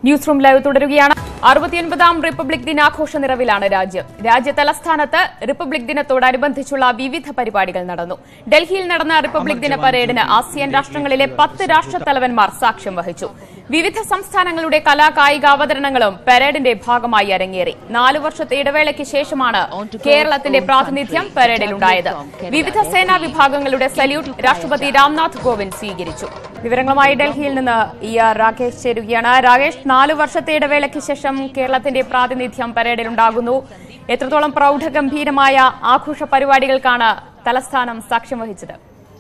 News room live തുടരുകയാണ് അറുപത്തിയൊൻപതാം republic ദിനാഘോഷ നിറവിലാണ് രാജ്യം രാജ്യ തലസ്ഥാനത്ത് റിപ്പബ്ലിക് ദിനത്തോടനുബന്ധിച്ചുള്ള വിവിധ പരിപാടികൾ നടന്നു ഡൽഹിയിൽ നടന്ന റിപ്പബ്ലിക് ദിന പരേഡിന് ആസിയൻ രാഷ്ട്രങ്ങളിലെ പത്ത് രാഷ്ട്രത്തലവന്മാർ സാക്ഷ്യം വഹിച്ചു വിവിധ സംസ്ഥാനങ്ങളുടെ കലാകായിക അവതരണങ്ങളും പരേഡിന്റെ ഭാഗമായി അരങ്ങേറി നാലു വർഷത്തെ ഇടവേളയ്ക്ക് ശേഷമാണ് കേരളത്തിന്റെ പ്രാതിനിധ്യം പരേഡിലുണ്ടായത് വിവിധ സേനാ വിഭാഗങ്ങളുടെ സല്യൂട്ട് രാഷ്ട്രപതി രാംനാഥ് കോവിന്ദ് സ്വീകരിച്ചു വിവരങ്ങളുമായി ഡൽഹിയിൽ നിന്ന് ഇ ആർ രാകേഷ് ചേരുകയാണ് രാകേഷ് നാലു വർഷത്തെ ഇടവേളയ്ക്ക് ശേഷം കേരളത്തിന്റെ പ്രാതിനിധ്യം പരേഡിലുണ്ടാകുന്നു എത്രത്തോളം പ്രൗഢഗംഭീരമായ ആഘോഷ പരിപാടികൾക്കാണ് തലസ്ഥാനം സാക്ഷ്യം വഹിച്ചത്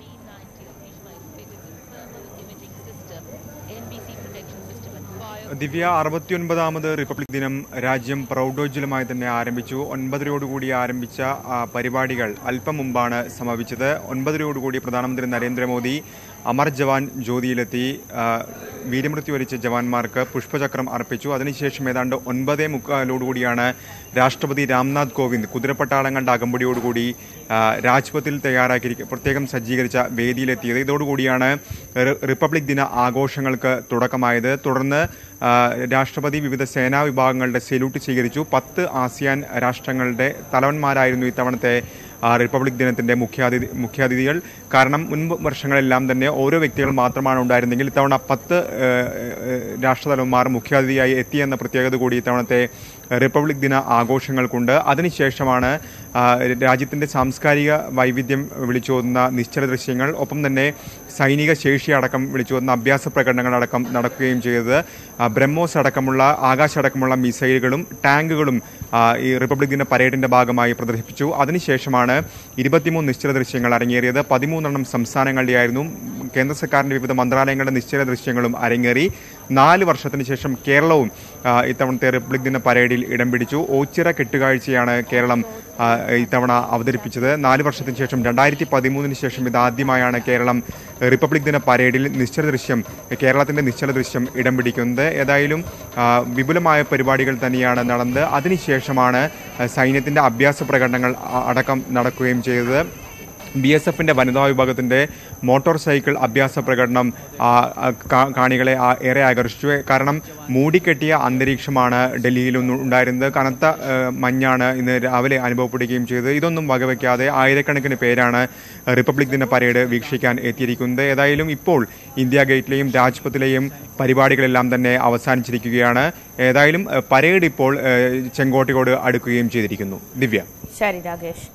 ദിവ്യ അറുപത്തിയൊൻപതാമത് റിപ്പബ്ലിക് ദിനം രാജ്യം പ്രൗഢോജ്വലമായി തന്നെ ആരംഭിച്ചു ഒൻപതരയോടുകൂടി ആരംഭിച്ച ആ, പരിപാടികൾ അല്പം മുമ്പാണ് സമാപിച്ചത് ഒൻപതരയോടുകൂടി പ്രധാനമന്ത്രി നരേന്ദ്രമോദി അമർ ജവാൻ ജ്യോതിയിലെത്തി ആ, വീരമൃത്യു വരിച്ച ജവാന്മാർക്ക് പുഷ്പചക്രം അർപ്പിച്ചു അതിനുശേഷം ഏതാണ്ട് ഒൻപതേ മുക്കാലോടുകൂടിയാണ് രാഷ്ട്രപതി രാംനാഥ് കോവിന്ദ് കുതിരപ്പട്ടാളങ്ങളുടെ അകമ്പടിയോടുകൂടി ആ, രാജ്പഥിൽ തയ്യാറാക്കി പ്രത്യേകം സജ്ജീകരിച്ച വേദിയിലെത്തിയത് ഇതോടുകൂടിയാണ് റി- റിപ്പബ്ലിക് ദിന ആഘോഷങ്ങൾക്ക് തുടക്കമായത് തുടർന്ന് ആ, രാഷ്ട്രപതി വിവിധ സേനാ വിഭാഗങ്ങളുടെ സല്യൂട്ട് സ്വീകരിച്ചു പത്ത് ആസിയാൻ രാഷ്ട്രങ്ങളുടെ തലവന്മാരായിരുന്നു ഇത്തവണത്തെ ആ, റിപ്പബ്ലിക് ദിനത്തിന്റെ മുഖ്യാതിഥി മുഖ്യാതിഥികൾ കാരണം മുൻപ് വർഷങ്ങളെല്ലാം തന്നെ ഓരോ വ്യക്തികൾ മാത്രമാണ് ഉണ്ടായിരുന്നെങ്കിൽ ഇത്തവണ പത്ത് ഏഹ്, ഏഹ്, രാഷ്ട്രതലവന്മാർ മുഖ്യാതിഥിയായി എത്തിയെന്ന പ്രത്യേകത കൂടി ഇത്തവണത്തെ റിപ്പബ്ലിക് ദിന ആഘോഷങ്ങൾക്കുണ്ട് അതിനുശേഷമാണ് ആ, രാജ്യത്തിന്റെ സാംസ്കാരിക വൈവിധ്യം വിളിച്ചോതുന്ന നിശ്ചല ദൃശ്യങ്ങൾ ഒപ്പം തന്നെ സൈനിക ശേഷി അടക്കം വിളിച്ചോതുന്ന അഭ്യാസ പ്രകടനങ്ങളടക്കം നടക്കുകയും ചെയ്തത് ആ, ബ്രഹ്മോസ് അടക്കമുള്ള ആകാശ അടക്കമുള്ള മിസൈലുകളും ടാങ്കുകളും ആ, ഈ റിപ്പബ്ലിക് ദിന പരേഡിന്റെ ഭാഗമായി പ്രദർശിപ്പിച്ചു അതിനുശേഷമാണ് ഇരുപത്തിമൂന്ന് നിശ്ചല ദൃശ്യങ്ങൾ അരങ്ങേറിയത് പതിമൂന്നെണ്ണം സംസ്ഥാനങ്ങളുടെയായിരുന്നു കേന്ദ്ര സർക്കാരിന്റെ വിവിധ മന്ത്രാലയങ്ങളുടെ നിശ്ചല ദൃശ്യങ്ങളും അരങ്ങേറി നാല് വർഷത്തിന് ശേഷം കേരളവും ആ, ഇത്തവണത്തെ റിപ്പബ്ലിക് ദിന പരേഡിൽ ഇടം പിടിച്ചു ഓച്ചിറ കെട്ടുകാഴ്ചയാണ് കേരളം ആ, ഇത്തവണ അവതരിപ്പിച്ചത് നാല് വർഷത്തിന് ശേഷം രണ്ടായിരത്തി പതിമൂന്നിന് ശേഷം ഇതാദ്യമായാണ് കേരളം റിപ്പബ്ലിക് ദിന പരേഡിൽ നിശ്ചല ദൃശ്യം കേരളത്തിന്റെ നിശ്ചല ദൃശ്യം ഇടം പിടിക്കുന്നത് ഏതായാലും ആ, വിപുലമായ പരിപാടികൾ തന്നെയാണ് നടന്നത് അതിനുശേഷമാണ് ആ, സൈന്യത്തിന്റെ അഭ്യാസ പ്രകടനങ്ങൾ അ- അടക്കം നടക്കുകയും ചെയ്തത് ബി എസ് എഫിന്റെ വനിതാ വിഭാഗത്തിന്റെ മോട്ടോർ സൈക്കിൾ അഭ്യാസ പ്രകടനം ആ, ആ, കാ- കാണികളെ ആ, ഏറെ ആകർഷിച്ചു കാരണം മൂടിക്കെട്ടിയ അന്തരീക്ഷമാണ് ഡൽഹിയിൽ ഒന്ന് ഉണ്ടായിരുന്നത് കനത്ത ആ, മഞ്ഞാണ് ഇന്ന് രാവിലെ അനുഭവപ്പെടുകയും ചെയ്തത് ഇതൊന്നും വകവയ്ക്കാതെ ആയിരക്കണക്കിന് പേരാണ് റിപ്പബ്ലിക് ദിന പരേഡ് വീക്ഷിക്കാൻ എത്തിയിരിക്കുന്നത് ഏതായാലും ഇപ്പോൾ ഇന്ത്യ ഗേറ്റിലെയും രാജ്പഥിലെയും പരിപാടികളെല്ലാം തന്നെ അവസാനിച്ചിരിക്കുകയാണ് ഏതായാലും ആ, പരേഡ് ഇപ്പോൾ ആ, ചെങ്കോട്ടയോട് അടുക്കുകയും ചെയ്തിരിക്കുന്നു ദിവ്യ ശരി രാകേഷ്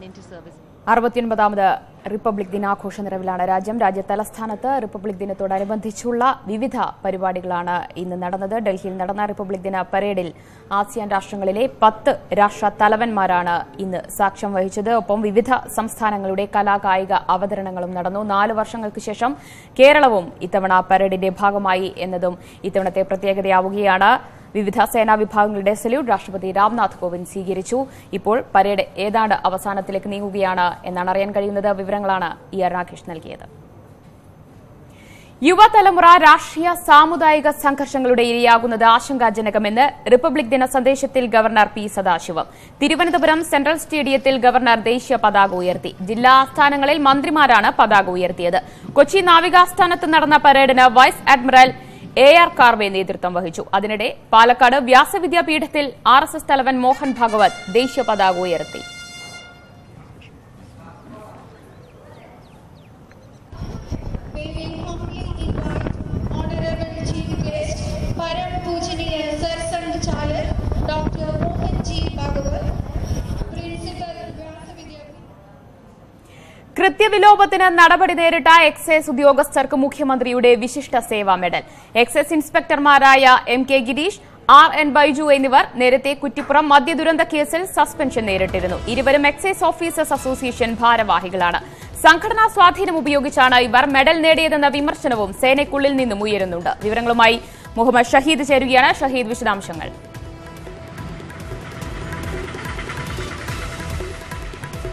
അറുപത്തിയൊൻപതാമത് റിപ്പബ്ലിക് ദിനാഘോഷ നിറവിലാണ് രാജ്യം രാജ്യ തലസ്ഥാനത്ത് റിപ്പബ്ലിക് ദിനത്തോടനുബന്ധിച്ചുള്ള വിവിധ പരിപാടികളാണ് ഇന്ന് നടന്നത് ഡൽഹിയിൽ നടന്ന റിപ്പബ്ലിക് ദിന പരേഡിൽ ആസിയാൻ രാഷ്ട്രങ്ങളിലെ പത്ത് രാഷ്ട്ര തലവന്മാരാണ് ഇന്ന് സാക്ഷ്യം വഹിച്ചത് ഒപ്പം വിവിധ സംസ്ഥാനങ്ങളുടെ കലാകായിക അവതരണങ്ങളും നടന്നു നാല് വർഷങ്ങൾക്ക് ശേഷം കേരളവും ഇത്തവണ പരേഡിന്റെ ഭാഗമായി എന്നതും ഇത്തവണത്തെ പ്രത്യേകതയാവുകയാണ് വിവിധ സേനാ വിഭാഗങ്ങളുടെ സല്യൂട്ട് രാഷ്ട്രപതി രാംനാഥ് കോവിന്ദ് സ്വീകരിച്ചു ഇപ്പോൾ പരേഡ് ഏതാണ്ട് അവസാനത്തിലേക്ക് നീങ്ങുകയാണ് എന്നാണ് അറിയാൻ കഴിയുന്നത് വിവരങ്ങളാണ് ഇ ആർ രാകേഷ് നൽകിയത് യുവതലമുറ രാഷ്ട്രീയ സാമുദായിക സംഘർഷങ്ങളുടെ ഇരയാകുന്നത് ആശങ്കാജനകമെന്ന് റിപ്പബ്ലിക് ദിന സന്ദേശത്തിൽ governor P Sadasivam Thiruvananthapuram central സ്റ്റേഡിയത്തിൽ ഗവർണർ ദേശീയ പതാക ഉയർത്തി ജില്ലാ ആസ്ഥാനങ്ങളിൽ മന്ത്രിമാരാണ് പതാക ഉയർത്തിയത് കൊച്ചി നാവികാസ്ഥാനത്ത് നടന്ന പരേഡിന് vice admiral A R Karve നേതൃത്വം വഹിച്ചു അതിനിടെ പാലക്കാട് വ്യാസവിദ്യാപീഠത്തിൽ ആർ എസ് എസ് തലവൻ മോഹൻ ഭാഗവത് ദേശീയ പതാക ഉയർത്തി May we humbly invite Honorable Chief Guest, Param Pujaniya Sir Sangchalak, Dr. Mohan G. Bhagavat, Principal Vyasavidya. കൃത്യവിലോപത്തിന് നടപടി നേരിട്ട എക്സൈസ് ഉദ്യോഗസ്ഥർക്ക് മുഖ്യമന്ത്രിയുടെ വിശിഷ്ട സേവാ മെഡൽ എക്സൈസ് ഇൻസ്പെക്ടർമാരായ M K Gireesh R N Baiju എന്നിവർ നേരത്തെ കുറ്റിപ്പുറം മദ്യദുരന്ത കേസിൽ സസ്പെൻഷൻ നേരിട്ടിരുന്നു ഇരുവരും എക്സൈസ് ഓഫീസേഴ്സ് അസോസിയേഷൻ ഭാരവാഹികളാണ് സംഘടനാ സ്വാധീനം ഉപയോഗിച്ചാണ് ഇവർ മെഡൽ നേടിയതെന്ന വിമർശനവും സേനയ്ക്കുള്ളിൽ നിന്നും ഉയരുന്നുണ്ട് വിവരങ്ങളുമായി മുഹമ്മദ് ഷഹീദ് ചേരുകയാണ് ഷഹീദ് വിശദാംശങ്ങൾ ദിവ്യ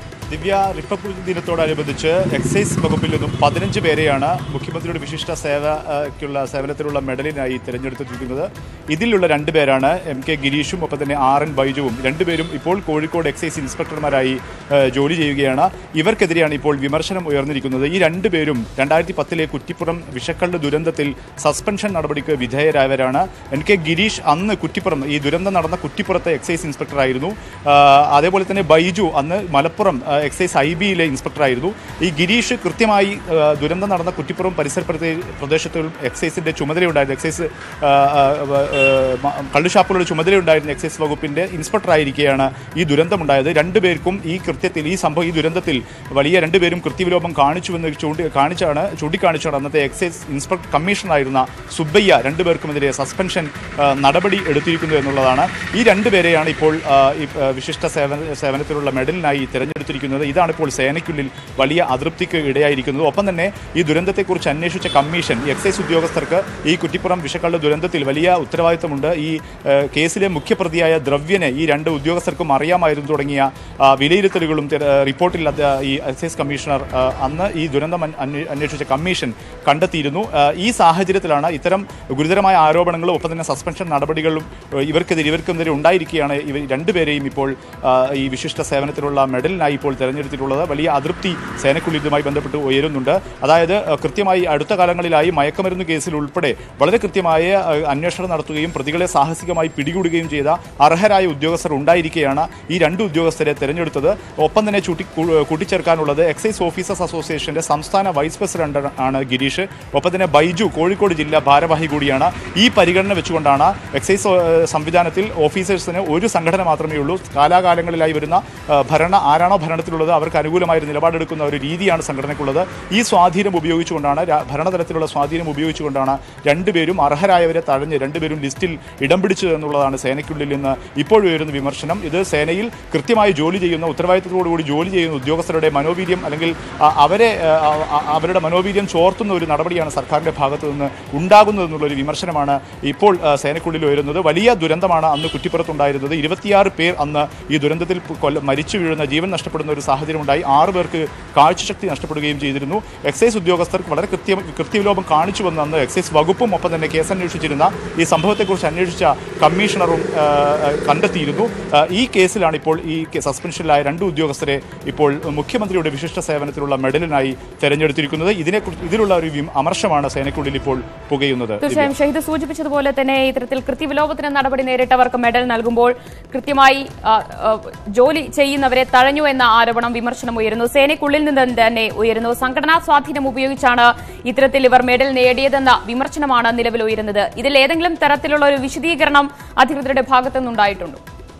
ദിവ്യ റിപ്പബ്ലിക് ദിനത്തോടനുബന്ധിച്ച് എക്സൈസ് വകുപ്പിൽ നിന്നും പതിനഞ്ച് പേരെയാണ് മുഖ്യമന്ത്രിയുടെ വിശിഷ്ട സേവയ്ക്കുള്ള സേവനത്തിലുള്ള മെഡലിനായി തിരഞ്ഞെടുത്തിരിക്കുന്നത് ഇതിലുള്ള രണ്ടുപേരാണ് എം കെ ഗിരീഷും ഒപ്പം തന്നെ ആർ എൻ ബൈജുവും രണ്ടുപേരും ഇപ്പോൾ കോഴിക്കോട് എക്സൈസ് ഇൻസ്പെക്ടർമാരായി ഏഹ്, ജോലി ചെയ്യുകയാണ് ഇവർക്കെതിരെയാണ് ഇപ്പോൾ വിമർശനം ഉയർന്നിരിക്കുന്നത് ഈ രണ്ടുപേരും രണ്ടായിരത്തി പത്തിലെ കുറ്റിപ്പുറം വിഷക്കള്ള് ദുരന്തത്തിൽ സസ്പെൻഷൻ നടപടിക്ക് വിധേയരായവരാണ് എൻ കെ ഗിരീഷ് അന്ന് കുറ്റിപ്പുറം ഈ ദുരന്തം നടന്ന കുറ്റിപ്പുറത്തെ എക്സൈസ് ഇൻസ്പെക്ടറായിരുന്നു ആ, അതേപോലെ തന്നെ ബൈജു അന്ന് മലപ്പുറം ആ, എക്സൈസ് ഐ ബിയിലെ ഇൻസ്പെക്ടറായിരുന്നു ഈ ഗിരീഷ് കൃത്യമായി ആ, ദുരന്തം നടന്ന കുറ്റിപ്പുറം പരിസര പ്രദേ- പ്രദേശത്തും എക്സൈസിന്റെ ചുമതലയുണ്ടായിരുന്നു എക്സൈസ് ആ, ആ, ആ, മ- കള്ളുഷാപ്പുകളുടെ ചുമതലയുണ്ടായിരുന്ന എക്സൈസ് വകുപ്പിന്റെ ഇൻസ്പെക്ടറായിരിക്കെയാണ് ഈ ദുരന്തമുണ്ടായത് രണ്ടുപേർക്കും ഈ കൃത്യത്തിൽ ഈ സംഭവം ഈ ദുരന്തത്തിൽ വലിയ രണ്ടുപേരും കൃത്യവിലോപം കാണിച്ചുവെന്ന് ചൂണ്ടി കാണിച്ചാണ് ചൂണ്ടിക്കാണിച്ചാണ് അന്നത്തെ എക്സൈസ് ഇൻസ്പെക്ടർ കമ്മീഷണറായിരുന്ന സുബ്ബയ്യ രണ്ടുപേർക്കുമെതിരെ സസ്പെൻഷൻ ആ, നടപടി എടുത്തിരിക്കുന്നു എന്നുള്ളതാണ് ഈ രണ്ടുപേരെയാണ് ഇപ്പോൾ ആ, ഈ, ആ, വിശിഷ്ട സേവന സേവനത്തിലുള്ള മെഡലിനായി തിരഞ്ഞെടുത്തിരിക്കുന്നത് ഇതാണ് ഇപ്പോൾ സേനയ്ക്കുള്ളിൽ വലിയ അതൃപ്തിക്ക് ഇടയായിരിക്കുന്നത് ഒപ്പം തന്നെ ഈ ദുരന്തത്തെക്കുറിച്ച് അന്വേഷിച്ച കമ്മീഷൻ ഈ എക്സൈസ് ഉദ്യോഗസ്ഥർക്ക് ഈ കുറ്റിപ്പുറം വിഷക്കള്ള ദുരന്തത്തിൽ വലിയ ഉത്തരവാദിത്തമുണ്ട് ഈ ആ, കേസിലെ മുഖ്യപ്രതിയായ ദ്രവ്യനെ ഈ രണ്ട് ഉദ്യോഗസ്ഥർക്കും അറിയാമായിരുന്നു തുടങ്ങിയ ആ, വിലയിരുത്തലുകളും തെര- റിപ്പോർട്ടിൽ അത് ഈ എക്സൈസ് കമ്മീഷണർ ആ, അന്ന് ഈ ദുരന്തം അന്വേ- അന്വേ- അന്വേഷിച്ച കമ്മീഷൻ കണ്ടെത്തിയിരുന്നു ആ, ഈ സാഹചര്യത്തിലാണ് ഇത്തരം ഗുരുതരമായ ആരോപണങ്ങളും ഒപ്പം തന്നെ സസ്പെൻഷൻ നടപടികളും ആ, ഇവർക്കെതിരെ ഇവർക്കെതിരെ ഉണ്ടായിരിക്കുകയാണ് ഇവർ രണ്ടുപേരെയും ഇപ്പോൾ ആ, ഈ വിശിഷ്ട സേവനത്തിലുള്ള മെഡലിനായി ഇപ്പോൾ തെരഞ്ഞെടുത്തിട്ടുള്ളത് വലിയ അതൃപ്തി സേനയ്ക്കുള്ളിൽ ഇതുമായി ബന്ധപ്പെട്ട് ഉയരുന്നുണ്ട് അതായത് ആ, കൃത്യമായി അടുത്ത കാലങ്ങളിലായി മയക്കുമരുന്ന് കേസിൽ ഉൾപ്പെടെ വളരെ കൃത്യമായ ആ, അന്വേഷണം നടത്തുകയും പ്രതികളെ സാഹസികമായി പിടികൂടുകയും ചെയ്ത അർഹരായ ഉദ്യോഗസ്ഥർ ഉണ്ടായിരിക്കെയാണ് ഈ രണ്ട് ഉദ്യോഗസ്ഥരെ തെരഞ്ഞെടുത്തത് ഒപ്പം തന്നെ ചൂട്ടി കൂ- കൂട്ടിച്ചേർക്കാനുള്ളത് എക്സൈസ് ഓഫീസേഴ്സ് അസോസിയേഷന്റെ സംസ്ഥാന വൈസ് പ്രസിഡന്റ് ആണ് ഗിരീഷ് ഒപ്പം തന്നെ ബൈജു കോഴിക്കോട് ജില്ലാ ഭാരവാഹി കൂടിയാണ് ഈ പരിഗണന വെച്ചുകൊണ്ടാണ് എക്സൈസ് ഏഹ്, സംവിധാനത്തിൽ ഓഫീസേഴ്സിന് ഒരു സംഘടന മാത്രമേ ഉള്ളൂ കാലാകാലങ്ങളിലായി വരുന്ന ഏഹ്, ഭരണ ആരാണോ ഭരണത്തിലുള്ളത് അവർക്ക് അനുകൂലമായ ഒരു നിലപാടെടുക്കുന്ന ഒരു രീതിയാണ് സംഘടനയ്ക്കുള്ളത് ഈ സ്വാധീനം ഉപയോഗിച്ചുകൊണ്ടാണ് രാ- ഭരണതലത്തിലുള്ള സ്വാധീനം ഉപയോഗിച്ചുകൊണ്ടാണ് രണ്ടുപേരും അർഹരായവരെ തഴഞ്ഞ് രണ്ടുപേരും ലിസ്റ്റിൽ ഇടം പിടിച്ചു എന്നുള്ളതാണ് സേനയ്ക്കുള്ളിൽ നിന്ന് ഇപ്പോഴും ഉയരുന്ന വിമർശനം ഇത് സേനയിൽ കൃത്യമായി ജോലി ചെയ്യുന്ന ഉത്തരവാദിത്തത്തോടുകൂടി ജോലി ചെയ്യുന്ന ഉദ്യോഗസ്ഥരുടെ മനോവീര്യം അല്ലെങ്കിൽ ആ, അവരെ ആ, ആ, അവരുടെ മനോവീര്യം ചോർത്തുന്ന ഒരു നടപടിയാണ് സർക്കാരിന്റെ ഭാഗത്തു നിന്ന് ഉണ്ടാകുന്നതെന്നുള്ള ഒരു വിമർശനമാണ് ഇപ്പോൾ ആ, സേനയ്ക്കുള്ളിൽ ഉയരുന്നത് വലിയ ദുരന്തമാണ് അന്ന് കുറ്റിപ്പുറത്തുണ്ടായിരുന്നത് ഇരുപത്തിയാറ് പേർ അന്ന് ഈ ദുരന്തത്തിൽ കൊല്ല മരിച്ചു വീഴുന്ന ജീവൻ നഷ്ടപ്പെടുന്ന ഒരു സാഹചര്യം ഉണ്ടായി ആറ് പേർക്ക് കാഴ്ചശക്തി നഷ്ടപ്പെടുകയും ചെയ്തിരുന്നു എക്സൈസ് ഉദ്യോഗസ്ഥർക്ക് വളരെ കൃത്യം കൃത്യവിലോപം കാണിച്ചു വന്ന അന്ന് എക്സൈസ് വകുപ്പും ഒപ്പം തന്നെ കേസ് അന്വേഷിച്ചിരുന്ന ഈ സംഭവത്തെക്കുറിച്ച് അന്വേഷിച്ച കമ്മീഷണറും ആ, ആ, കണ്ടെത്തിയിരുന്നു ആ, ഈ കേസിലാണ് ഇപ്പോൾ ഈ കെ- സസ്പെൻഷനിലായ രണ്ട് ഉദ്യോഗസ്ഥരെ ഇപ്പോൾ മുഖ്യമന്ത്രിയുടെ വിശിഷ്ട സേവനത്തിലുള്ള മെഡലിനായി തെരഞ്ഞെടുത്തിരിക്കുന്നത് ഇതിനെക്കുറിച്ച് ഇതിലുള്ള ഒരു വിം- അമർഷമാണ് സേനയ്ക്കുള്ളിൽ ഇപ്പോൾ പുകയുന്നത് തീർച്ചയായും ഷഹീദ് സൂചിപ്പിച്ചതുപോലെ തന്നെ ഇത്തരത്തിൽ കൃത്യവിലോപത്തിന് നടപടി നേരിട്ടവർക്ക് മെഡൽ നൽകുമ്പോൾ കൃത്യമായി ആ, ആ, ജോലി ചെയ്യുന്നവരെ തഴഞ്ഞു എന്ന ആരോപണം വിമർശനം ഉയരുന്നു സേനയ്ക്കുള്ളിൽ നിന്ന് തന്നെ ഉയരുന്നു സംഘടനാ സ്വാധീനം ഉപയോഗിച്ചാണ് ഇത്തരത്തിൽ ഇവർ മെഡൽ നേടിയതെന്ന വിമർശനമാണ് നിലവിൽ ഉയരുന്നത് ഇതിൽ ഏതെങ്കിലും തരത്തിലുള്ള ഒരു വിശദീകരണം അധികൃതരുടെ ഭാഗത്തു നിന്നുണ്ടായിട്ടുണ്ടോ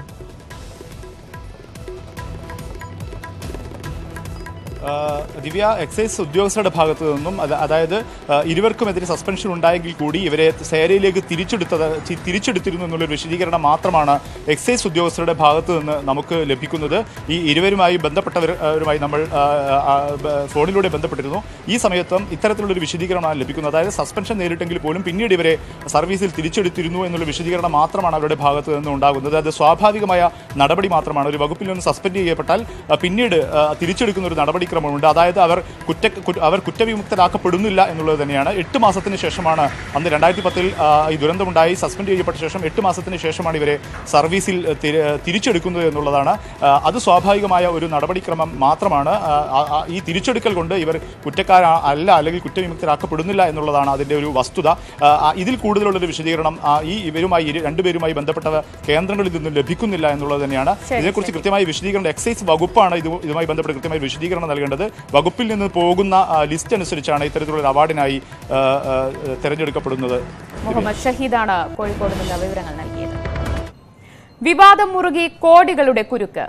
ആ, ദിവ്യ എക്സൈസ് ഉദ്യോഗസ്ഥരുടെ ഭാഗത്തു നിന്നും അത് അതായത് ആ, ഇരുവർക്കുമെതിരെ സസ്പെൻഷൻ ഉണ്ടായെങ്കിൽ കൂടി ഇവരെ സേനയിലേക്ക് തിരിച്ചെടുത്തത് ചി- തിരിച്ചെടുത്തിരുന്നു എന്നുള്ളൊരു വിശദീകരണം മാത്രമാണ് എക്സൈസ് ഉദ്യോഗസ്ഥരുടെ ഭാഗത്തു നിന്ന് നമുക്ക് ലഭിക്കുന്നത് ഈ ഇരുവരുമായി ബന്ധപ്പെട്ടവരുമായി നമ്മൾ ആ, ആ, ബ- ഫോണിലൂടെ ബന്ധപ്പെട്ടിരുന്നു ഈ സമയത്തും ഇത്തരത്തിലുള്ളൊരു വിശദീകരണമാണ് ലഭിക്കുന്നത് അതായത് സസ്പെൻഷൻ നേരിട്ടെങ്കിൽ പോലും പിന്നീട് ഇവരെ സർവീസിൽ തിരിച്ചെടുത്തിരുന്നു എന്നുള്ള വിശദീകരണം മാത്രമാണ് അവരുടെ ഭാഗത്ത് നിന്ന് ഉണ്ടാകുന്നത് അത് സ്വാഭാവികമായ നടപടി മാത്രമാണ് ഒരു വകുപ്പിൽ നിന്ന് സസ്പെൻഡ് ചെയ്യപ്പെട്ടാൽ ആ, പിന്നീട് ആ, തിരിച്ചെടുക്കുന്ന ഒരു നടപടിക്രമമുണ്ട് അതായത് അവർ കുറ്റ കു- അവർ കുറ്റവിമുക്തരാക്കപ്പെടുന്നില്ല എന്നുള്ളത് തന്നെയാണ് എട്ട് മാസത്തിന് ശേഷമാണ് അന്ന് രണ്ടായിരത്തി പത്തിൽ ഈ ദുരന്തമുണ്ടായി സസ്പെൻഡ് ചെയ്യപ്പെട്ട ശേഷം എട്ട് മാസത്തിന് ശേഷമാണ് ഇവരെ സർവീസിൽ തിരി- തിരിച്ചെടുക്കുന്നത് എന്നുള്ളതാണ് ആ, അത് സ്വാഭാവികമായ ഒരു നടപടിക്രമം മാത്രമാണ് ആ, ആ, ആ, ഈ തിരിച്ചെടുക്കൽ കൊണ്ട് ഇവർ കുറ്റക്കാര അല്ല അല്ലെങ്കിൽ കുറ്റവിമുക്തരാക്കപ്പെടുന്നില്ല എന്നുള്ളതാണ് അതിന്റെ ഒരു വസ്തുത ആ, ആ, ഇതിൽ കൂടുതലുള്ളൊരു വിശദീകരണം ആ, ഈ ഇവരുമായി ഇരു- രണ്ടുപേരുമായി ബന്ധപ്പെട്ട കേന്ദ്രങ്ങളിൽ നിന്നും ലഭിക്കുന്നില്ല എന്നുള്ളത് തന്നെയാണ് ശരി, ഇതിനെക്കുറിച്ച് കൃത്യമായ വിശദീകരണം എക്സൈസ് വകുപ്പാണ് ഇത് ഇതുമായി ബന്ധപ്പെട്ട് കൃത്യമായ വിശദീകരണം നൽകേണ്ടത് വകുപ്പിൽ നിന്ന് പോകുന്ന ആ, ലിസ്റ്റ് അനുസരിച്ചാണ് ഇത്തരത്തിലുള്ള ഒരു അവാർഡിനായി ആ, ആ, തെരഞ്ഞെടുക്കപ്പെടുന്നത് മുഹമ്മദ് ഷഹീദാണ് കോഴിക്കോട് നിന്ന് വിവരങ്ങൾ നൽകിയത് വിവാദം മുറുകി കോടികളുടെ കുരുക്ക്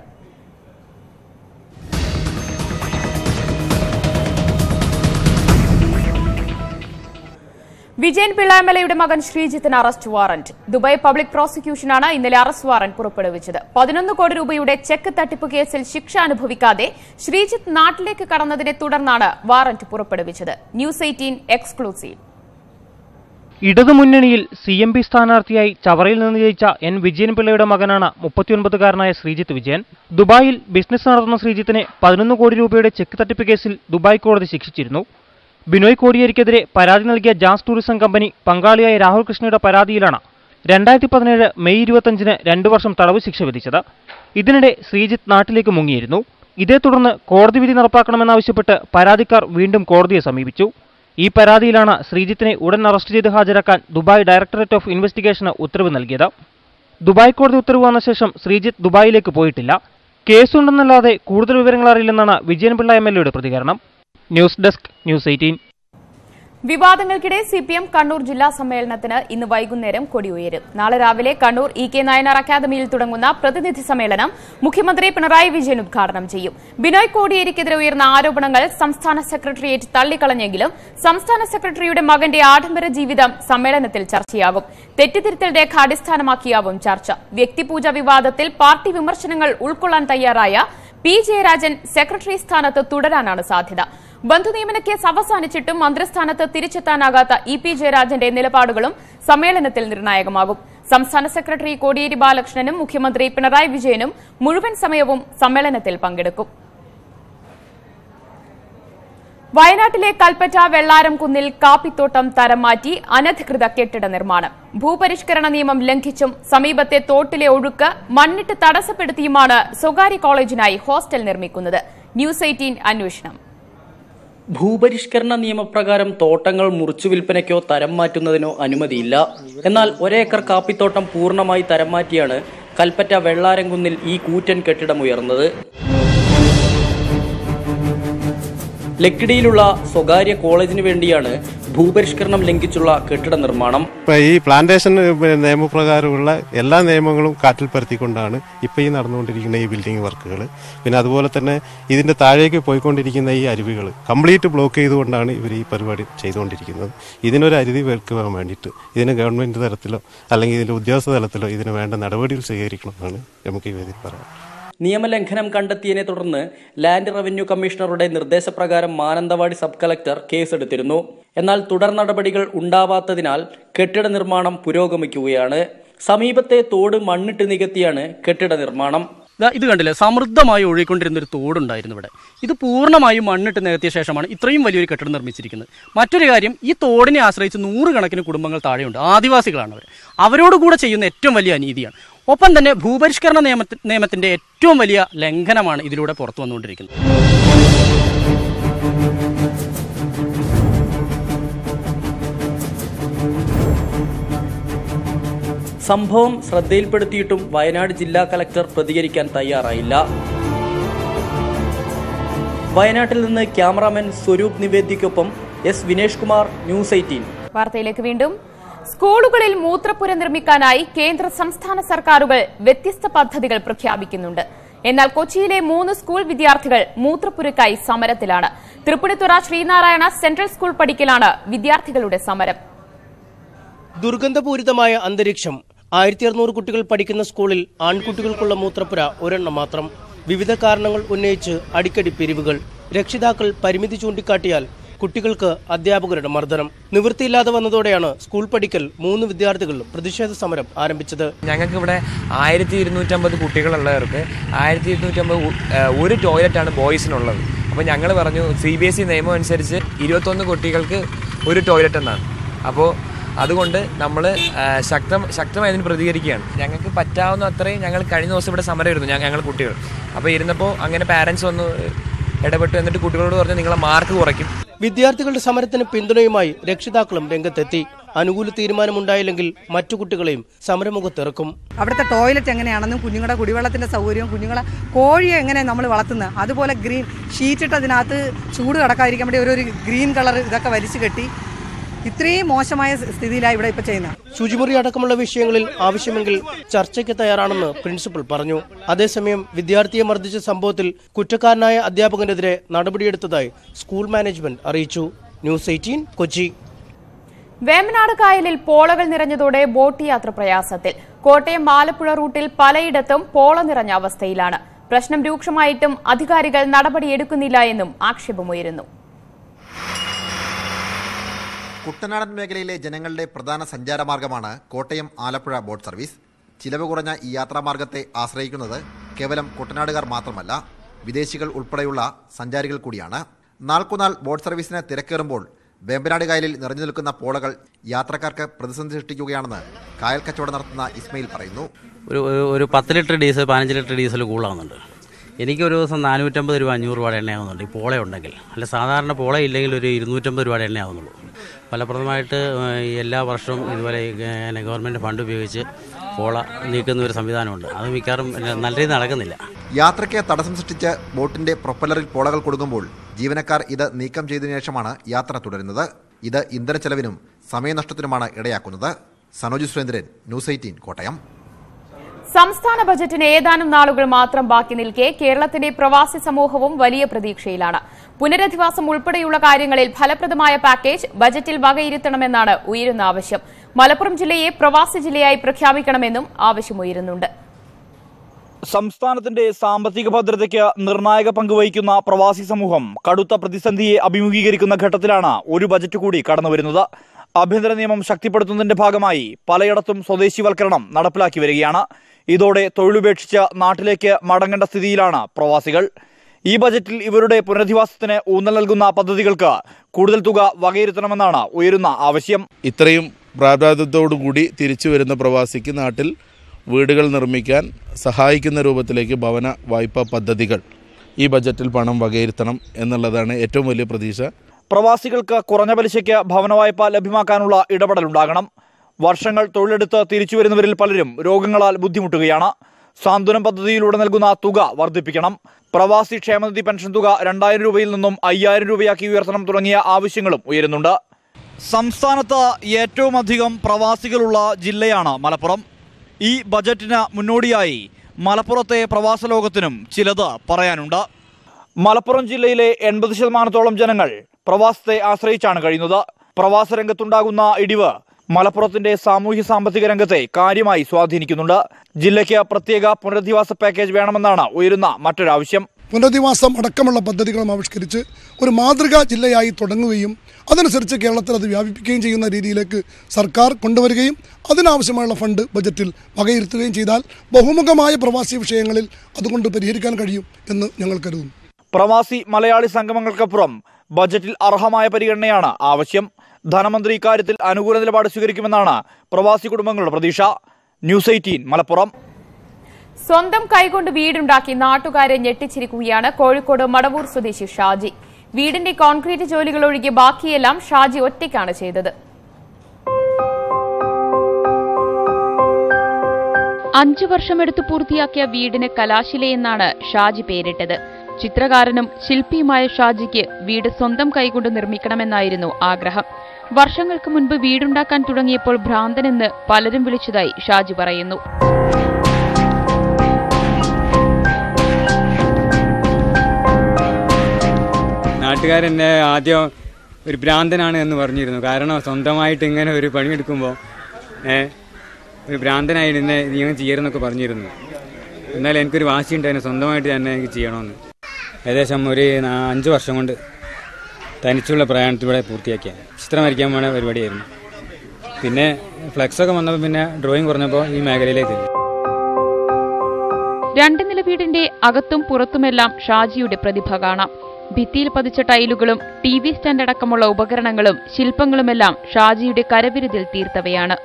വിജയൻ പിള്ളാമലയുടെ മകൻ ശ്രീജിത്തിന് അറസ്റ്റ് വാറന്റ് ദുബായ് പബ്ലിക് പ്രോസിക്യൂഷനാണ് ഇന്നലെ അറസ്റ്റ് വാറന്റ് പുറപ്പെടുവിച്ചത് പതിനൊന്ന് കോടി രൂപയുടെ ചെക്ക് തട്ടിപ്പ് കേസിൽ ശിക്ഷ അനുഭവിക്കാതെ ശ്രീജിത്ത് നാട്ടിലേക്ക് കടന്നതിനെ തുടർന്നാണ് വാറന്റ് പുറപ്പെടുവിച്ചത് ന്യൂസ് എയ്റ്റീൻ എക്സ്ക്ലൂസീവ് ഇടതുമുന്നണിയിൽ സി എം പി സ്ഥാനാർത്ഥിയായി ചവറയിൽ നിന്ന് ജയിച്ച എൻ വിജയൻപിള്ളയുടെ മകനാണ് മുപ്പത്തിയൊൻപതുകാരനായ ശ്രീജിത്ത് വിജയൻ ദുബായിൽ ബിസിനസ് നടത്തുന്ന ശ്രീജിത്തിനെ പതിനൊന്ന് കോടി രൂപയുടെ ചെക്ക് തട്ടിപ്പ് കേസിൽ ദുബായ് കോടതി ശിക്ഷിച്ചിരുന്നു ബിനോയ് കോടിയേരിക്കെതിരെ പരാതി നൽകിയ ജാസ് ടൂറിസം കമ്പനി പങ്കാളിയായ രാഹുൽ കൃഷ്ണയുടെ പരാതിയിലാണ് രണ്ടായിരത്തി പതിനേഴ് മെയ് ഇരുപത്തഞ്ചിന് രണ്ടു വർഷം തടവ് ശിക്ഷ വിധിച്ചത് ഇതിനിടെ ശ്രീജിത്ത് നാട്ടിലേക്ക് മുങ്ങിയിരുന്നു ഇതേ തുടർന്ന് കോടതി വിധി നടപ്പാക്കണമെന്നാവശ്യപ്പെട്ട് പരാതിക്കാർ വീണ്ടും കോടതിയെ സമീപിച്ചു ഈ പരാതിയിലാണ് ശ്രീജിത്തിനെ ഉടൻ അറസ്റ്റ് ചെയ്ത് ഹാജരാക്കാൻ ദുബായ് ഡയറക്ടറേറ്റ് ഓഫ് ഇൻവെസ്റ്റിഗേഷന് ഉത്തരവ് നൽകിയത് ദുബായ് കോടതി ഉത്തരവ് വന്ന ശേഷം ശ്രീജിത്ത് ദുബായിലേക്ക് പോയിട്ടില്ല കേസുണ്ടെന്നല്ലാതെ കൂടുതൽ വിവരങ്ങൾ അറിയില്ലെന്നാണ് വിജയൻപിള്ള എം എൽ എയുടെ പ്രതികരണം ന്യൂസ് ഡെസ്ക് ന്യൂസ് എയ്റ്റീൻ വിവാദങ്ങൾക്കിടെ സി പി എം കണ്ണൂർ ജില്ലാ സമ്മേളനത്തിന് ഇന്ന് വൈകുന്നേരം കൊടിയുയരും നാളെ രാവിലെ കണ്ണൂർ ഇ കെ നായനാർ അക്കാദമിയിൽ തുടങ്ങുന്ന പ്രതിനിധി സമ്മേളനം മുഖ്യമന്ത്രി പിണറായി വിജയൻ ഉദ്ഘാടനം ചെയ്യും ബിനോയ് കോടിയേരിക്കെതിരെ ഉയർന്ന ആരോപണങ്ങൾ സംസ്ഥാന സെക്രട്ടേറിയറ്റ് തള്ളിക്കളഞ്ഞെങ്കിലും സംസ്ഥാന സെക്രട്ടറിയുടെ മകന്റെ ആഡംബര ജീവിതം സമ്മേളനത്തിൽ ചർച്ചയാകും തെറ്റിദ്ധരുത്തൽ രേഖ അടിസ്ഥാനമാക്കിയാവും ചർച്ച വ്യക്തിപൂജ വിവാദത്തിൽ പാർട്ടി വിമർശനങ്ങൾ ഉൾക്കൊള്ളാൻ തയ്യാറായ പി ജയരാജൻ സെക്രട്ടറി സ്ഥാനത്ത് തുടരാനാണ് സാധ്യത ബന്ധുനിയമന കേസ് അവസാനിച്ചിട്ടും മന്ത്രിസ്ഥാനത്ത് തിരിച്ചെത്താനാകാത്ത ഇ പി ജയരാജന്റെ നിലപാടുകളും സമ്മേളനത്തിൽ നിർണായകമാകും സംസ്ഥാന സെക്രട്ടറി കോടിയേരി ബാലകൃഷ്ണനും മുഖ്യമന്ത്രി പിണറായി വിജയനും മുഴുവൻ സമയവും സമ്മേളനത്തിൽ പങ്കെടുക്കും വയനാട്ടിലെ കൽപ്പറ്റ വെള്ളാരം കുന്നിൽ കാപ്പിത്തോട്ടം തരം മാറ്റി അനധികൃത കെട്ടിട നിർമ്മാണം ഭൂപരിഷ്കരണ നിയമം ലംഘിച്ചും സമീപത്തെ തോട്ടിലെ ഒഴുക്ക് മണ്ണിട്ട് തടസ്സപ്പെടുത്തിയുമാണ് സ്വകാര്യ കോളേജിനായി ഹോസ്റ്റൽ നിർമ്മിക്കുന്നത് ന്യൂസ് എയ്റ്റീൻ അന്വേഷണം ഭൂപരിഷ്കരണ നിയമപ്രകാരം തോട്ടങ്ങൾ മുറിച്ചു വിൽപ്പനയ്ക്കോ തരം മാറ്റുന്നതിനോ അനുമതിയില്ല എന്നാൽ ഒരേക്കർ കാപ്പിത്തോട്ടം പൂർണ്ണമായി തരം മാറ്റിയാണ് കൽപ്പറ്റ വെള്ളാരംകുന്നിൽ ഈ കൂറ്റൻ കെട്ടിടം ഉയർന്നത് ലക്കിടിയിലുള്ള സ്വകാര്യ കോളേജിന് വേണ്ടിയാണ് ഭൂപരിഷ്കരണം ലംഘിച്ചുള്ള കെട്ടിട നിർമ്മാണം ഇപ്പൊ ഈ പ്ലാന്റേഷൻ നിയമപ്രകാരമുള്ള എല്ലാ നിയമങ്ങളും കാറ്റിൽ പരത്തിക്കൊണ്ടാണ് ഇപ്പൊ ഈ നടന്നുകൊണ്ടിരിക്കുന്ന ഈ ബിൽഡിംഗ് വർക്കുകൾ പിന്നെ അതുപോലെ തന്നെ ഇതിന്റെ താഴേക്ക് പോയിക്കൊണ്ടിരിക്കുന്ന ഈ അരുവികൾ കംപ്ലീറ്റ് ബ്ലോക്ക് ചെയ്തുകൊണ്ടാണ് ഇവർ ഈ പരിപാടി ചെയ്തുകൊണ്ടിരിക്കുന്നത് ഇതിനൊരു അരുതി വെക്കുവാൻ വേണ്ടിയിട്ട് ഇതിന് ഗവൺമെന്റ് തലത്തിലോ അല്ലെങ്കിൽ ഇതിന്റെ ഉദ്യോഗസ്ഥ തലത്തിലോ ഇതിന് വേണ്ട നടപടികൾ സ്വീകരിക്കണമെന്നാണ് നമുക്ക് ഈ വേദിയിൽ പറയാം നിയമലംഘനം കണ്ടെത്തിയതിനെ തുടർന്ന് ലാൻഡ് റവന്യൂ കമ്മീഷണറുടെ നിർദ്ദേശപ്രകാരം മാനന്തവാടി സബ് കളക്ടർ കേസെടുത്തിരുന്നു എന്നാൽ തുടർ നടപടികൾ ഉണ്ടാവാത്തതിനാൽ കെട്ടിട നിർമ്മാണം പുരോഗമിക്കുകയാണ് സമീപത്തെ തോട് മണ്ണിട്ട് നികത്തിയാണ് കെട്ടിട നിർമ്മാണം ദാ ഇത് കണ്ടില്ലേ സമൃദ്ധമായി ഒഴുകിക്കൊണ്ടിരുന്ന ഒരു തോടുണ്ടായിരുന്നു ഇവിടെ ഇത് പൂർണ്ണമായും മണ്ണിട്ട് നികത്തിയ ശേഷമാണ് ഇത്രയും വലിയൊരു കെട്ടിടം നിർമ്മിച്ചിരിക്കുന്നത് മറ്റൊരു കാര്യം ഈ തോടിനെ ആശ്രയിച്ച് നൂറുകണക്കിന് കുടുംബങ്ങൾ താഴെയുണ്ട് ആദിവാസികളാണ് അവർ അവരോട് കൂടെ ചെയ്യുന്ന ഏറ്റവും വലിയ അനീതിയാണ് ഒപ്പം തന്നെ ഭൂപരിഷ്കരണ നിയമ നിയമത്തിന്റെ ഏറ്റവും വലിയ ലംഘനമാണ് ഇതിലൂടെ പുറത്തു വന്നുകൊണ്ടിരിക്കുന്നത് സംഭവം ശ്രദ്ധയിൽപ്പെടുത്തിയിട്ടും വയനാട് ജില്ലാ കലക്ടർ പ്രതികരിക്കാൻ തയ്യാറായില്ല വയനാട്ടിൽ നിന്ന് ക്യാമറാമാൻ സ്വരൂപ് നിവേദ്യക്കൊപ്പം S Vinesh Kumar news eighteen വാർത്തയിലേക്ക് വീണ്ടും സ്കൂളുകളിൽ മൂത്രപ്പുര നിർമ്മിക്കാനായി കേന്ദ്ര സംസ്ഥാന സർക്കാരുകൾ വ്യത്യസ്ത പദ്ധതികൾ പ്രഖ്യാപിക്കുന്നുണ്ട് എന്നാൽ കൊച്ചിയിലെ മൂന്ന് സ്കൂൾ വിദ്യാർത്ഥികൾ മൂത്രപ്പുരയ്ക്കായി സമരത്തിലാണ് തൃപ്പൂണിത്തുറ ശ്രീനാരായണ സെൻട്രൽ സ്കൂൾ പഠിക്കലാണ് വിദ്യാർത്ഥികളുടെ സമരം ദുർഗന്ധപൂരിതമായ അന്തരീക്ഷം ആയിരത്തി അറുന്നൂറ് കുട്ടികൾ പഠിക്കുന്ന സ്കൂളിൽ ആൺകുട്ടികൾക്കുള്ള മൂത്രപ്പുര ഒരെണ്ണം മാത്രം വിവിധ കാരണങ്ങൾ ഉന്നയിച്ച് അടിക്കടി പിരിവുകൾ രക്ഷിതാക്കൾ പരിമിതി ചൂണ്ടിക്കാട്ടിയാൽ കുട്ടികൾക്ക് അധ്യാപകരുടെ മർദ്ദനം നിവൃത്തിയില്ലാതെ വന്നതോടെയാണ് സ്കൂൾ പഠിക്കൽ മൂന്ന് വിദ്യാർത്ഥികൾ പ്രതിഷേധ സമരം ആരംഭിച്ചത് ഞങ്ങൾക്ക് ഇവിടെ ആയിരത്തി ഇരുന്നൂറ്റമ്പത് കുട്ടികളുള്ളവർക്ക് ആയിരത്തി ഇരുന്നൂറ്റമ്പത് ഒരു ടോയ്ലറ്റാണ് ബോയ്സിനുള്ളത് അപ്പോൾ ഞങ്ങൾ പറഞ്ഞു സി ബി എസ് ഇ നിയമം അനുസരിച്ച് ഇരുപത്തൊന്ന് കുട്ടികൾക്ക് ഒരു ടോയ്ലറ്റ് എന്നാണ് അപ്പോൾ അതുകൊണ്ട് നമ്മൾ ശക്തം ശക്തമായി അതിന് പ്രതികരിക്കുകയാണ് ഞങ്ങൾക്ക് പറ്റാവുന്ന അത്രയും ഞങ്ങൾ കഴിഞ്ഞ ദിവസം ഇവിടെ സമരം ഇരുന്നു ഞങ്ങൾ ഞങ്ങൾ കുട്ടികൾ അപ്പോൾ ഇരുന്നപ്പോൾ അങ്ങനെ പാരൻസ് വന്നു ഇടപെട്ടു എന്നിട്ട് കുട്ടികളോട് പറഞ്ഞു നിങ്ങളെ മാർക്ക് കുറയ്ക്കും വിദ്യാർത്ഥികളുടെ സമരത്തിന് പിന്തുണയുമായി രക്ഷിതാക്കളും രംഗത്തെത്തി അനുകൂല തീരുമാനമുണ്ടായില്ലെങ്കിൽ മറ്റു കുട്ടികളെയും സമരമുഖത്തിറക്കും അവിടുത്തെ ടോയ്ലറ്റ് എങ്ങനെയാണെന്നും കുഞ്ഞുങ്ങളുടെ കുടിവെള്ളത്തിന്റെ സൗകര്യവും കുഞ്ഞുങ്ങളെ കോഴിയെ എങ്ങനെ നമ്മൾ വളർത്തുന്നത് അതുപോലെ ഗ്രീൻ ഷീറ്റിട്ട് അതിനകത്ത് ചൂട് കടക്കാതിരിക്കാൻ വേണ്ടി ഒരു ഒരു ഗ്രീൻ കളർ ഇതൊക്കെ വലിച്ചു കെട്ടി ഇത്രയും മോശമായ സ്ഥിതിയിലാണ് ഇവിടെ ഇപ്പൊ ചെയ്യുന്നത് ശുചിമുറി അടക്കമുള്ള വിഷയങ്ങളിൽ ആവശ്യമെങ്കിൽ ചർച്ചയ്ക്ക് തയ്യാറാണെന്ന് പ്രിൻസിപ്പൽ പറഞ്ഞു അതേസമയം വിദ്യാർത്ഥിയെ മർദ്ദിച്ച സംഭവത്തിൽ കുറ്റക്കാരനായ അധ്യാപകനെതിരെ നടപടിയെടുത്തതായി സ്കൂൾ മാനേജ്മെന്റ് അറിയിച്ചു ന്യൂസ് എയ്റ്റീൻ കൊച്ചി വേമ്പനാട് കായലിൽ പോളകൾ നിറഞ്ഞതോടെ ബോട്ട് യാത്ര പ്രയാസത്തിൽ കോട്ടയം ആലപ്പുഴ റൂട്ടിൽ പലയിടത്തും പോള നിറഞ്ഞ അവസ്ഥയിലാണ് പ്രശ്നം രൂക്ഷമായിട്ടും അധികാരികൾ നടപടിയെടുക്കുന്നില്ല എന്നും ആക്ഷേപമുയരുന്നു കുട്ടനാടൻ മേഖലയിലെ ജനങ്ങളുടെ പ്രധാന സഞ്ചാരമാർഗമാണ് കോട്ടയം ആലപ്പുഴ ബോട്ട് സർവീസ് ചിലവ് കുറഞ്ഞ ഈ യാത്രാമാർഗത്തെ ആശ്രയിക്കുന്നത് കേവലം കുട്ടനാടുകാർ മാത്രമല്ല വിദേശികൾ ഉൾപ്പെടെയുള്ള സഞ്ചാരികൾ കൂടിയാണ് നാൾക്കുനാൾ ബോട്ട് സർവീസിന് തിരക്കേറുമ്പോൾ വേമ്പനാട് കായലിൽ നിറഞ്ഞു നിൽക്കുന്ന പോളകൾ യാത്രക്കാർക്ക് പ്രതിസന്ധി സൃഷ്ടിക്കുകയാണെന്ന് കായൽ കച്ചവടം നടത്തുന്ന ഇസ്മയിൽ പറയുന്നു ഒരു ഒരു- ഒരു പത്ത് ലിറ്റർ ഡീസൽ പതിനഞ്ച് ലിറ്റർ ഡീസൽ കൂടുതലാകുന്നുണ്ട് എനിക്ക് ഒരു ദിവസം നാനൂറ്റമ്പത് രൂപ അഞ്ഞൂറ് രൂപയുടെ എണ്ണയാകുന്നുണ്ട് ഈ പോള ഉണ്ടെങ്കിൽ അല്ല സാധാരണ പോള ഇല്ലെങ്കിൽ ഒരു ഇരുന്നൂറ്റമ്പത് രൂപയുടെ എണ്ണയാകുന്നുള്ളൂ ഫലപ്രദമായിട്ട് ഏഹ്, ഈ എല്ലാ വർഷവും ഇതുപോലെ ഈ ഗ- ഗവൺമെൻറ് ഫണ്ട് ഉപയോഗിച്ച് പോള നീക്കുന്ന ഒരു സംവിധാനമുണ്ട് അത് മിക്കവാറും പിന്നെ നല്ല രീതിയിൽ നടക്കുന്നില്ല യാത്രയ്ക്ക് തടസ്സം സൃഷ്ടിച്ച് ബോട്ടിന്റെ പ്രൊപ്പല്ലറിൽ പോളകൾ കൊടുക്കുമ്പോൾ ജീവനക്കാർ ഇത് നീക്കം ചെയ്തതിനു ശേഷമാണ് യാത്ര തുടരുന്നത് ഇത് ഇന്ധന ചെലവിനും സമയനഷ്ടത്തിനുമാണ് ഇടയാക്കുന്നത് സനോജ് സുരേന്ദ്രൻ ന്യൂസ് എയ്റ്റീൻ കോട്ടയം സംസ്ഥാന ബജറ്റിന് ഏതാനും നാളുകൾ മാത്രം ബാക്കി നിൽക്കെ കേരളത്തിന്റെ പ്രവാസി സമൂഹവും വലിയ പ്രതീക്ഷയിലാണ് പുനരധിവാസം ഉൾപ്പെടെയുള്ള കാര്യങ്ങളിൽ ഫലപ്രദമായ പാക്കേജ് ബജറ്റിൽ വകയിരുത്തണമെന്നാണ് ഉയരുന്ന ആവശ്യം മലപ്പുറം ജില്ലയെ പ്രവാസി ജില്ലയായി പ്രഖ്യാപിക്കണമെന്നും ആവശ്യമുയരുന്നുണ്ട് സംസ്ഥാനത്തിന്റെ സാമ്പത്തിക ഭദ്രതയ്ക്ക് നിർണായക പങ്ക് വഹിക്കുന്ന പ്രവാസി സമൂഹം കടുത്ത പ്രതിസന്ധിയെ അഭിമുഖീകരിക്കുന്ന ഘട്ടത്തിലാണ് ഒരു ബജറ്റ് കൂടി കടന്നുവരുന്നത് ആഭ്യന്തര നിയമം ശക്തിപ്പെടുത്തുന്നതിന്റെ ഭാഗമായി പലയിടത്തും സ്വദേശിവൽക്കരണം നടപ്പിലാക്കി വരികയാണ് ഇതോടെ തൊഴിലുപേക്ഷിച്ച് നാട്ടിലേക്ക് മടങ്ങേണ്ട സ്ഥിതിയിലാണ് പ്രവാസികൾ ഈ ബജറ്റിൽ ഇവരുടെ പുനരധിവാസത്തിന് ഊന്നൽ നൽകുന്ന പദ്ധതികൾക്ക് കൂടുതൽ തുക വകയിരുത്തണമെന്നാണ് ഉയരുന്ന ആവശ്യം ഇത്രയും പ്രാരാബ്ധത്തോടുകൂടി തിരിച്ചു വരുന്ന പ്രവാസിക്ക് നാട്ടിൽ വീടുകൾ നിർമ്മിക്കാൻ സഹായിക്കുന്ന രൂപത്തിലേക്ക് ഭവന വായ്പാ പദ്ധതികൾ ഈ ബജറ്റിൽ പണം വകയിരുത്തണം എന്നുള്ളതാണ് ഏറ്റവും വലിയ പ്രതീക്ഷ പ്രവാസികൾക്ക് കുറഞ്ഞ പലിശയ്ക്ക് ഭവന വായ്പ ലഭ്യമാക്കാനുള്ള ഇടപെടലുണ്ടാകണം വർഷങ്ങൾ തൊഴിലെടുത്ത് തിരിച്ചുവരുന്നവരിൽ പലരും രോഗങ്ങളാൽ ബുദ്ധിമുട്ടുകയാണ് സാന്ത്വനം പദ്ധതിയിലൂടെ നൽകുന്ന തുക വർദ്ധിപ്പിക്കണം പ്രവാസി ക്ഷേമനിധി പെൻഷൻ തുക രണ്ടായിരം രൂപയിൽ നിന്നും അയ്യായിരം രൂപയാക്കി ഉയർത്തണം തുടങ്ങിയ ആവശ്യങ്ങളും ഉയരുന്നുണ്ട് സംസ്ഥാനത്ത് ഏറ്റവും അധികം പ്രവാസികളുള്ള ജില്ലയാണ് മലപ്പുറം ഈ ബജറ്റിന് മുന്നോടിയായി മലപ്പുറത്തെ പ്രവാസ ലോകത്തിനും ചിലത് പറയാനുണ്ട് മലപ്പുറം ജില്ലയിലെ എൺപത് ശതമാനത്തോളം ജനങ്ങൾ പ്രവാസത്തെ ആശ്രയിച്ചാണ് കഴിയുന്നത് പ്രവാസ രംഗത്തുണ്ടാകുന്ന ഇടിവ് മലപ്പുറത്തിന്റെ സാമൂഹ്യ സാമ്പത്തിക രംഗത്തെ കാര്യമായി സ്വാധീനിക്കുന്നുണ്ട് ജില്ലയ്ക്ക് പ്രത്യേക പുനരധിവാസ പാക്കേജ് വേണമെന്നാണ് ഉയരുന്ന മറ്റൊരാവശ്യം പുനരധിവാസം അടക്കമുള്ള പദ്ധതികളും ആവിഷ്കരിച്ച് ഒരു മാതൃകാ ജില്ലയായി തുടങ്ങുകയും അതനുസരിച്ച് കേരളത്തിൽ അത് വ്യാപിപ്പിക്കുകയും ചെയ്യുന്ന രീതിയിലേക്ക് സർക്കാർ കൊണ്ടുവരികയും അതിനാവശ്യമായുള്ള ഫണ്ട് ബജറ്റിൽ വകയിരുത്തുകയും ചെയ്താൽ ബഹുമുഖമായ പ്രവാസി വിഷയങ്ങളിൽ അതുകൊണ്ട് പരിഹരിക്കാൻ കഴിയും എന്ന് ഞങ്ങൾ കരുതുന്നു പ്രവാസി മലയാളി സംഗമങ്ങൾക്കപ്പുറം ബജറ്റിൽ അർഹമായ പരിഗണനയാണ് ആവശ്യം ധനമന്ത്രി ഇക്കാര്യത്തിൽ അനുകൂല നിലപാട് സ്വീകരിക്കുമെന്നാണ് പ്രവാസി കുടുംബങ്ങളുടെ പ്രതീക്ഷ ന്യൂസ് എയ്റ്റീൻ മലപ്പുറം സ്വന്തം കൈകൊണ്ട് വീടുണ്ടാക്കി നാട്ടുകാരെ ഞെട്ടിച്ചിരിക്കുകയാണ് കോഴിക്കോട് മടവൂർ സ്വദേശി ഷാജി വീടിന്റെ കോൺക്രീറ്റ് ജോലികൾ ഒഴികെ ബാക്കിയെല്ലാം ഷാജി ഒറ്റയ്ക്കാണ് ചെയ്തത് അഞ്ചു വർഷമെടുത്ത് പൂർത്തിയാക്കിയ വീടിന് കലാശിലയെന്നാണ് ഷാജി പേരിട്ടത് ചിത്രകാരനും ശില്പിയുമായ ഷാജിക്ക് വീട് സ്വന്തം കൈകൊണ്ട് നിർമ്മിക്കണമെന്നായിരുന്നു ആഗ്രഹം വർഷങ്ങൾക്ക് മുൻപ് വീടുണ്ടാക്കാൻ തുടങ്ങിയപ്പോൾ ഭ്രാന്തനെന്ന് പലരും വിളിച്ചതായി ഷാജി പറയുന്നു നാട്ടുകാരെന്നെ ആദ്യം ഒരു ഭ്രാന്തനാണ് എന്ന് പറഞ്ഞിരുന്നു കാരണം സ്വന്തമായിട്ട് ഇങ്ങനെ ഒരു പണിയെടുക്കുമ്പോൾ ഏ ഒരു ഭ്രാന്തനായി എന്നെ നീ അങ്ങനെ ചെയ്യരുതെന്നൊക്കെ പറഞ്ഞിരുന്നു എന്നാൽ എനിക്കൊരു വാശി ഉണ്ടായിരുന്നു സ്വന്തമായിട്ട് തന്നെ എനിക്ക് ചെയ്യണമെന്ന് ഏകദേശം ഒരു നാ- അഞ്ച് വർഷം കൊണ്ട് തനിച്ചുള്ള പ്രയാണത്തിലൂടെ പൂർത്തിയാക്കിയ ചിത്രം വരയ്ക്കാൻ പോണ പരിപാടിയായിരുന്നു പിന്നെ ഫ്ലെക്സൊക്കെ വന്നപ്പോൾ പിന്നെ ഡ്രോയിങ് കുറഞ്ഞപ്പോൾ ഈ മേഖലയിലേക്ക് രണ്ട് നില വീടിന്റെ അകത്തും പുറത്തുമെല്ലാം ഷാജിയുടെ പ്രതിഭ കാണാം ഭിത്തിയിൽ പതിച്ച ടൈലുകളും ടി വി സ്റ്റാൻഡ് അടക്കമുള്ള ഉപകരണങ്ങളും ശില്പങ്ങളുമെല്ലാം ഷാജിയുടെ കരവിരുതിൽ തീർത്തവയാണ്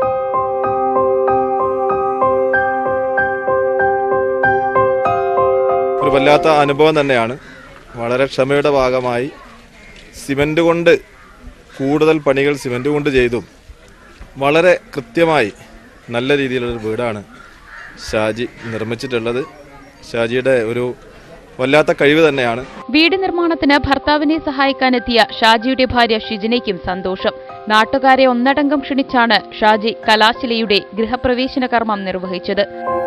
ഒരു വല്ലാത്ത അനുഭവം തന്നെയാണ് വളരെ ക്ഷമയുടെ ഭാഗമായി സിമൻ്റ് കൊണ്ട് കൂടുതൽ പണികൾ സിമൻ്റ് കൊണ്ട് ചെയ്തും വളരെ കൃത്യമായി നല്ല രീതിയിലുള്ളൊരു വീടാണ് ഷാജി നിർമ്മിച്ചിട്ടുള്ളത് ഷാജിയുടെ ഒരു വല്ലാത്ത കഴിവ് തന്നെയാണ് വീട് നിർമ്മാണത്തിന് ഭർത്താവിനെ സഹായിക്കാനെത്തിയ ഷാജിയുടെ ഭാര്യ ഷിജിനയ്ക്കും സന്തോഷം നാട്ടുകാരെ ഒന്നടങ്കം ക്ഷണിച്ചാണ് ഷാജി കലാശിലയുടെ ഗൃഹപ്രവേശന കർമ്മം നിർവഹിച്ചത്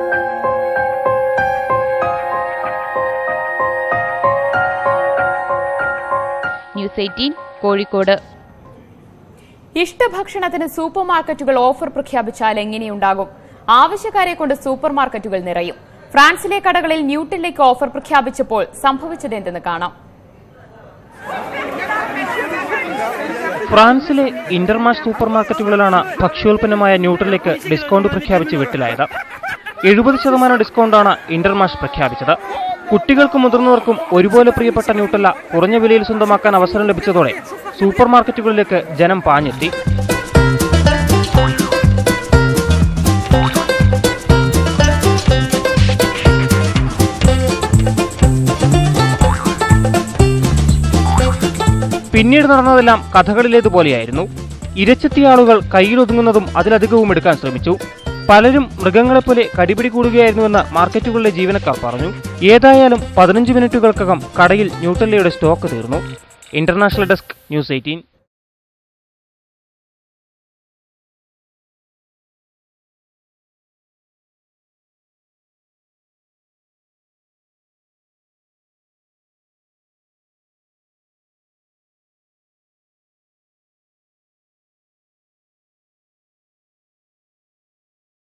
ന്യൂസ് എയ്റ്റീൻ കോഴിക്കോട് ഇഷ്ടഭക്ഷണത്തിന് സൂപ്പർ മാർക്കറ്റുകൾ ഓഫർ പ്രഖ്യാപിച്ചാൽ എങ്ങനെയുണ്ടാകും ആവശ്യക്കാരെ കൊണ്ട് സൂപ്പർ മാർക്കറ്റുകൾ നിറയും ഫ്രാൻസിലെ കടകളിൽ ന്യൂട്ടിലേക്ക് ഓഫർ പ്രഖ്യാപിച്ചപ്പോൾ സംഭവിച്ചതെന്തെന്ന് കാണാം ഫ്രാൻസിലെ ഇന്റർമാഷ് സൂപ്പർ മാർക്കറ്റുകളിലാണ് ഭക്ഷ്യോൽപ്പന്നമായ ന്യൂട്രലയ്ക്ക് ഡിസ്കൗണ്ട് പ്രഖ്യാപിച്ച് വെട്ടിലായത് എഴുപത് ശതമാനം ഡിസ്കൗണ്ടാണ് ഇന്റർമാഷ് പ്രഖ്യാപിച്ചത് കുട്ടികൾക്കും മുതിർന്നവർക്കും ഒരുപോലെ പ്രിയപ്പെട്ട ന്യൂട്ടല്ല കുറഞ്ഞ വിലയിൽ സ്വന്തമാക്കാൻ അവസരം ലഭിച്ചതോടെ സൂപ്പർ മാർക്കറ്റുകളിലേക്ക് ജനം പാഞ്ഞെത്തി പിന്നീട് നടന്നതെല്ലാം കഥകളിലേതുപോലെയായിരുന്നു ഇരച്ചെത്തിയ ആളുകൾ കയ്യിലൊതുങ്ങുന്നതും അതിലധികവും എടുക്കാൻ ശ്രമിച്ചു പലരും മൃഗങ്ങളെപ്പോലെ കടിപിടി കൂടുകയായിരുന്നുവെന്ന് മാർക്കറ്റുകളിലെ ജീവനക്കാർ പറഞ്ഞു ഏതായാലും പതിനഞ്ച് മിനിറ്റുകൾക്കകം കടയിൽ ന്യൂട്ടല്ലയുടെ സ്റ്റോക്ക് തീർന്നു ഇന്റർനാഷണൽ ഡെസ്ക് ന്യൂസ് എയ്റ്റീൻ